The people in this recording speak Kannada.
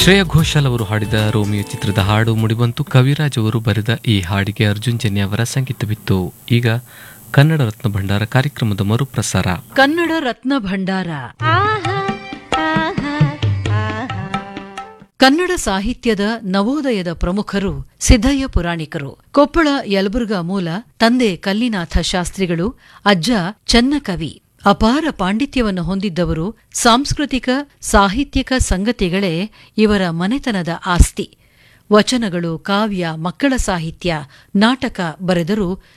ಶ್ರೇಯಾ ಘೋಷಾಲ್ ಅವರು ಹಾಡಿದ ರೋಮಿಯೋ ಚಿತ್ರದ ಹಾಡು ಮುಡಿಬಂತು ಕವಿರಾಜ್ ಅವರು ಬರೆದ ಈ ಹಾಡಿಗೆ ಅರ್ಜುನ್ ಜನ್ಯ ಅವರ ಸಂಗೀತವಿತ್ತು ಈಗ ಕನ್ನಡ ರತ್ನ ಭಂಡಾರ ಕಾರ್ಯಕ್ರಮದ ಮರುಪ್ರಸಾರ ಕನ್ನಡ ರತ್ನ ಭಂಡಾರ ಕನ್ನಡ ಸಾಹಿತ್ಯದ ನವೋದಯದ ಪ್ರಮುಖರು ಸಿದ್ದಯ್ಯ ಪುರಾಣಿಕರು ಕೊಪ್ಪಳ ಯಲಬುರ್ಗಾ ಮೂಲ ತಂದೆ ಕಲ್ಲಿನಾಥ ಶಾಸ್ತ್ರಿಗಳು ಅಜ್ಜ ಚನ್ನಕವಿ ಅಪಾರ ಪಾಂಡಿತ್ಯವನ್ನು ಹೊಂದಿದ್ದವರು ಸಾಂಸ್ಕೃತಿಕ ಸಾಹಿತ್ಯಿಕ ಸಂಗತಿಗಳೇ ಇವರ ಮನೆತನದ ಆಸ್ತಿ ವಚನಗಳು ಕಾವ್ಯ ಮಕ್ಕಳ ಸಾಹಿತ್ಯ ನಾಟಕ ಬರೆದರು